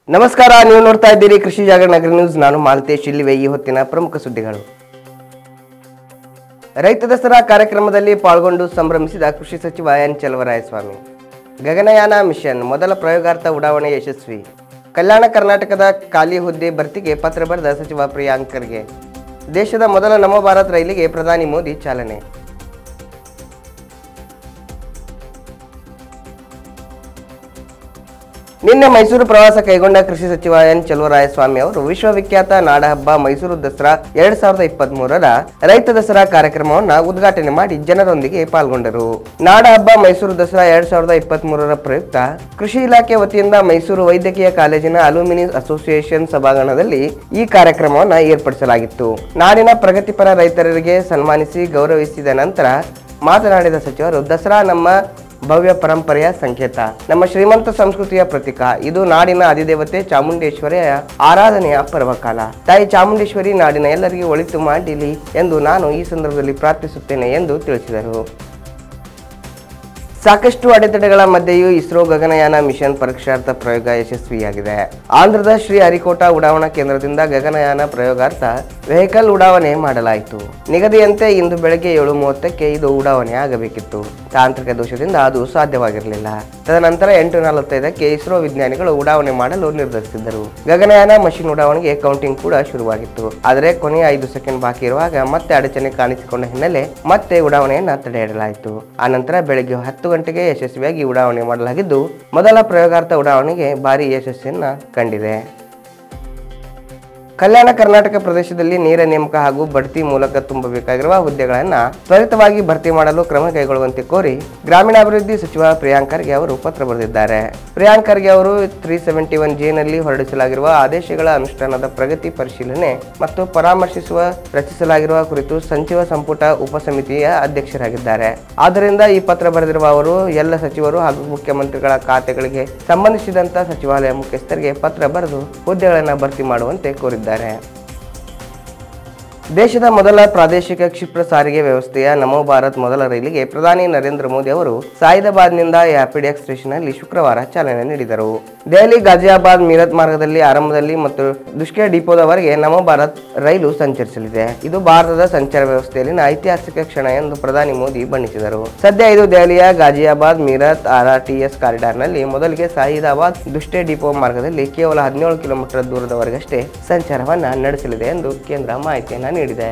ನಮಸ್ಕಾರ ನೀವು ನೋಡ್ತಾ ಇದ್ದೀರಿ ಕೃಷಿ ಜಾಗರಣ ನಗರ ನ್ಯೂಸ್ ನಾನು ಮಾಲತೇಶ್ ಇಲ್ಲಿವೆ ಈ ಹೊತ್ತಿನ ಪ್ರಮುಖ ಸುದ್ದಿಗಳು ರೈತ ದಸರಾ ಕಾರ್ಯಕ್ರಮದಲ್ಲಿ ಪಾಲ್ಗೊಂಡು ಸಂಭ್ರಮಿಸಿದ ಕೃಷಿ ಸಚಿವ ಎನ್ ಚಲವರಾಯಸ್ವಾಮಿ ಗಗನಯಾನ ಮಿಷನ್ ಮೊದಲ ಪ್ರಯೋಗಾರ್ಥ ಉಡಾವಣೆ ಯಶಸ್ವಿ ಕಲ್ಯಾಣ ಕರ್ನಾಟಕದ ಖಾಲಿ ಹುದ್ದೆ ಭರ್ತಿಗೆ ಪತ್ರ ಬರೆದ ಸಚಿವ ಪ್ರಿಯಾಂಕ್ ಖರ್ಗೆ ದೇಶದ ಮೊದಲ ನಮೋ ಭಾರತ್ ರೈಲಿಗೆ ಪ್ರಧಾನಿ ಮೋದಿ ಚಾಲನೆ ನಿನ್ನೆ ಮೈಸೂರು ಪ್ರವಾಸ ಕೈಗೊಂಡ ಕೃಷಿ ಸಚಿವ ಎನ್ ಚಲುವರಾಯಸ್ವಾಮಿ ಅವರು ವಿಶ್ವವಿಖ್ಯಾತ ನಾಡಹಬ್ಬ ಮೈಸೂರು ದಸರಾ ಎರಡ್ ಸಾವಿರದ ಇಪ್ಪತ್ತ್ ಮೂರರ ರೈತ ದಸರಾ ಕಾರ್ಯಕ್ರಮವನ್ನು ಉದ್ಘಾಟನೆ ಮಾಡಿ ಜನರೊಂದಿಗೆ ಪಾಲ್ಗೊಂಡರು ನಾಡಹಬ್ಬ ಮೈಸೂರು ದಸರಾ ಎರಡ್ ಸಾವಿರದ ಇಪ್ಪತ್ತ್ ಮೂರರ ಪ್ರಯುಕ್ತ ಕೃಷಿ ಇಲಾಖೆ ವತಿಯಿಂದ ಮೈಸೂರು ವೈದ್ಯಕೀಯ ಕಾಲೇಜಿನ ಅಲ್ಯೂಮಿನಿ ಅಸೋಸಿಯೇಷನ್ ಸಭಾಂಗಣದಲ್ಲಿ ಈ ಕಾರ್ಯಕ್ರಮವನ್ನು ಏರ್ಪಡಿಸಲಾಗಿತ್ತು ನಾಡಿನ ಪ್ರಗತಿಪರ ರೈತರಿಗೆ ಸನ್ಮಾನಿಸಿ ಗೌರವಿಸಿದ ನಂತರ ಮಾತನಾಡಿದ ಸಚಿವರು ದಸರಾ ನಮ್ಮ ಭವ್ಯ ಪರಂಪರೆಯ ಸಂಕೇತ ನಮ್ಮ ಶ್ರೀಮಂತ ಸಂಸ್ಕೃತಿಯ ಪ್ರತೀಕ ಇದು ನಾಡಿನ ಅಧಿದೇವತೆ ಚಾಮುಂಡೇಶ್ವರಿಯ ಆರಾಧನೆಯ ಪರ್ವಕಾಲ ತಾಯಿ ಚಾಮುಂಡೇಶ್ವರಿ ನಾಡಿನ ಎಲ್ಲರಿಗೂ ಒಳಿತು ಮಾಡಲಿ ಎಂದು ನಾನು ಈ ಸಂದರ್ಭದಲ್ಲಿ ಪ್ರಾರ್ಥಿಸುತ್ತೇನೆ ಎಂದು ತಿಳಿಸಿದರು ಸಾಕಷ್ಟು ಅಡೆತಡೆಗಳ ಮಧ್ಯೆಯೂ ಇಸ್ರೋ ಗಗನಯಾನ ಮಿಷನ್ ಪರೀಕ್ಷಾರ್ಥ ಪ್ರಯೋಗ ಯಶಸ್ವಿಯಾಗಿದೆ ಆಂಧ್ರದ ಶ್ರೀ ಹರಿಕೋಟಾ ಉಡಾವಣಾ ಕೇಂದ್ರದಿಂದ ಗಗನಯಾನ ಪ್ರಯೋಗಾರ್ಥ ವೆಹಿಕಲ್ ಉಡಾವಣೆ ಮಾಡಲಾಯಿತು ನಿಗದಿಯಂತೆ ಇಂದು ಬೆಳಗ್ಗೆ ಏಳು ಮೂವತ್ತಕ್ಕೆ ಇದು ಉಡಾವಣೆ ಆಗಬೇಕಿತ್ತು ತಾಂತ್ರಿಕ ದೋಷದಿಂದ ಅದು ಸಾಧ್ಯವಾಗಿರಲಿಲ್ಲ ತದನಂತರ ಎಂಟು ನಲವತ್ತೈದಕ್ಕೆ ಇಸ್ರೋ ವಿಜ್ಞಾನಿಗಳು ಉಡಾವಣೆ ಮಾಡಲು ನಿರ್ಧರಿಸಿದ್ದರು ಗಗನಯಾನ ಮಷಿನ್ ಉಡಾವಣೆಗೆ ಕೌಂಟಿಂಗ್ ಕೂಡ ಶುರುವಾಗಿತ್ತು ಆದರೆ ಕೊನೆಯ ಐದು ಸೆಕೆಂಡ್ ಬಾಕಿ ಇರುವಾಗ ಮತ್ತೆ ಅಡಚಣೆ ಕಾಣಿಸಿಕೊಂಡ ಹಿನ್ನೆಲೆ ಮತ್ತೆ ಉಡಾವಣೆಯನ್ನ ತಡೆಹಿಡಲಾಯಿತು ಆನಂತರ ಬೆಳಗ್ಗೆ ಹತ್ತು ಗಂಟೆಗೆ ಯಶಸ್ವಿಯಾಗಿ ಉಡಾವಣೆ ಮಾಡಲಾಗಿದ್ದು ಮೊದಲ ಪ್ರಯೋಗಾರ್ಥ ಉಡಾವಣೆಗೆ ಭಾರಿ ಯಶಸ್ಸನ್ನ ಕಂಡಿದೆ ಕಲ್ಯಾಣ ಕರ್ನಾಟಕ ಪ್ರದೇಶದಲ್ಲಿ ನೇರ ನೇಮಕ ಹಾಗೂ ಬಡ್ತಿ ಮೂಲಕ ತುಂಬಬೇಕಾಗಿರುವ ಹುದ್ದೆಗಳನ್ನು ತ್ವರಿತವಾಗಿ ಭರ್ತಿ ಮಾಡಲು ಕ್ರಮ ಕೈಗೊಳ್ಳುವಂತೆ ಕೋರಿ ಗ್ರಾಮೀಣಾಭಿವೃದ್ಧಿ ಸಚಿವ ಪ್ರಿಯಾಂಕ್ ಖರ್ಗೆ ಅವರು ಪತ್ರ ಬರೆದಿದ್ದಾರೆ ಪ್ರಿಯಾಂಕ್ ಖರ್ಗೆ ಅವರು ತ್ರೀ ಸೆವೆಂಟಿ ಒನ್ ನಲ್ಲಿ ಹೊರಡಿಸಲಾಗಿರುವ ಆದೇಶಗಳ ಅನುಷ್ಠಾನದ ಪ್ರಗತಿ ಪರಿಶೀಲನೆ ಮತ್ತು ಪರಾಮರ್ಶಿಸುವ ರಚಿಸಲಾಗಿರುವ ಕುರಿತು ಸಚಿವ ಸಂಪುಟ ಉಪಸಮಿತಿಯ ಅಧ್ಯಕ್ಷರಾಗಿದ್ದಾರೆ ಆದ್ದರಿಂದ ಈ ಪತ್ರ ಬರೆದಿರುವ ಅವರು ಎಲ್ಲ ಸಚಿವರು ಹಾಗೂ ಮುಖ್ಯಮಂತ್ರಿಗಳ ಖಾತೆಗಳಿಗೆ ಸಂಬಂಧಿಸಿದಂತ ಸಚಿವಾಲಯ ಮುಖ್ಯಸ್ಥರಿಗೆ ಪತ್ರ ಬರೆದು ಹುದ್ದೆಗಳನ್ನು ಭರ್ತಿ ಮಾಡುವಂತೆ ಕೋರಿದ್ದಾರೆ ದೇಶದ ಮೊದಲ ಪ್ರಾದೇಶಿಕ ಕ್ಷಿಪ್ರ ಸಾರಿಗೆ ವ್ಯವಸ್ಥೆಯ ನಮೋ ಭಾರತ್ ಮೊದಲ ರೈಲಿಗೆ ಪ್ರಧಾನಿ ನರೇಂದ್ರ ಮೋದಿ ಅವರು ಸಾಯಿದಾಬಾದ್ನಿಂದ ಯಾಪಿಡಿಯಾಕ್ ಸ್ಟೇಷನ್ನಲ್ಲಿ ಶುಕ್ರವಾರ ಚಾಲನೆ ನೀಡಿದರು ದೆಹಲಿ ಗಾಜಿಯಾಬಾದ್ ಮೀರತ್ ಮಾರ್ಗದಲ್ಲಿ ಆರಂಭದಲ್ಲಿ ಮತ್ತು ದುಷ್ಕೆ ಡಿಪೋದವರೆಗೆ ನಮೋ ಭಾರತ್ ರೈಲು ಸಂಚರಿಸಲಿದೆ ಇದು ಭಾರತದ ಸಂಚಾರ ವ್ಯವಸ್ಥೆಯಲ್ಲಿನ ಐತಿಹಾಸಿಕ ಕ್ಷಣ ಎಂದು ಪ್ರಧಾನಿ ಮೋದಿ ಬಣ್ಣಿಸಿದರು ಸದ್ಯ ಇದು ದೆಹಲಿಯ ಗಾಜಿಯಾಬಾದ್ ಮೀರತ್ ಆರ್ಆರ್ಟಿಎಸ್ ಕಾರಿಡಾರ್ನಲ್ಲಿ ಮೊದಲಿಗೆ ಸಾಯಿದಾಬಾದ್ ದುಷ್ಟೆ ಡಿಪೋ ಮಾರ್ಗದಲ್ಲಿ ಕೇವಲ ಹದಿನೇಳು ಕಿಲೋಮೀಟರ್ ದೂರದವರೆಗಷ್ಟೇ ಸಂಚಾರವನ್ನ ನಡೆಸಲಿದೆ ಎಂದು ಕೇಂದ್ರ ಮಾಹಿತಿಯನ್ನ ನೀಡಿದೆ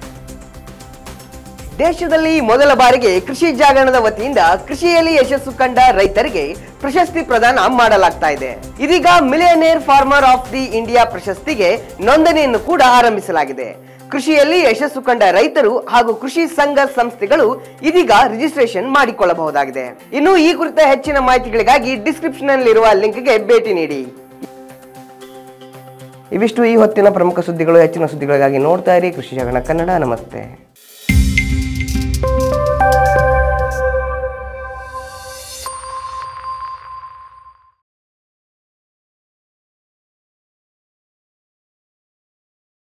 ದೇಶದಲ್ಲಿ ಮೊದಲ ಬಾರಿಗೆ ಕೃಷಿ ಜಾಗರಣದ ವತಿಯಿಂದ ಕೃಷಿಯಲ್ಲಿ ಯಶಸ್ಸು ಕಂಡ ರೈತರಿಗೆ ಪ್ರಶಸ್ತಿ ಪ್ರದಾನ ಮಾಡಲಾಗ್ತಾ ಇದೆ ಇದೀಗ millionaire farmer of the India ಪ್ರಶಸ್ತಿಗೆ ನೋಂದಣಿಯನ್ನು ಕೂಡ ಆರಂಭಿಸಲಾಗಿದೆ ಕೃಷಿಯಲ್ಲಿ ಯಶಸ್ಸು ಕಂಡ ರೈತರು ಹಾಗೂ ಕೃಷಿ ಸಂಘ ಸಂಸ್ಥೆಗಳು ಇದೀಗ ರಿಜಿಸ್ಟ್ರೇಷನ್ ಮಾಡಿಕೊಳ್ಳಬಹುದಾಗಿದೆ ಇನ್ನು ಈ ಕುರಿತ ಹೆಚ್ಚಿನ ಮಾಹಿತಿಗಳಿಗಾಗಿ ಡಿಸ್ಕ್ರಿಪ್ಷನ್ ನಲ್ಲಿರುವ ಲಿಂಕ್ಗೆ ಭೇಟಿ ನೀಡಿ ಇವಿಷ್ಟು ಈ ಹೊತ್ತಿನ ಪ್ರಮುಖ ಸುದ್ದಿಗಳು ಹೆಚ್ಚಿನ ಸುದ್ದಿಗಳಿಗಾಗಿ ನೋಡ್ತಾ ಇರಿ ಕೃಷಿ ಜಾಗರಣ ಕನ್ನಡ ನಮಸ್ತೆ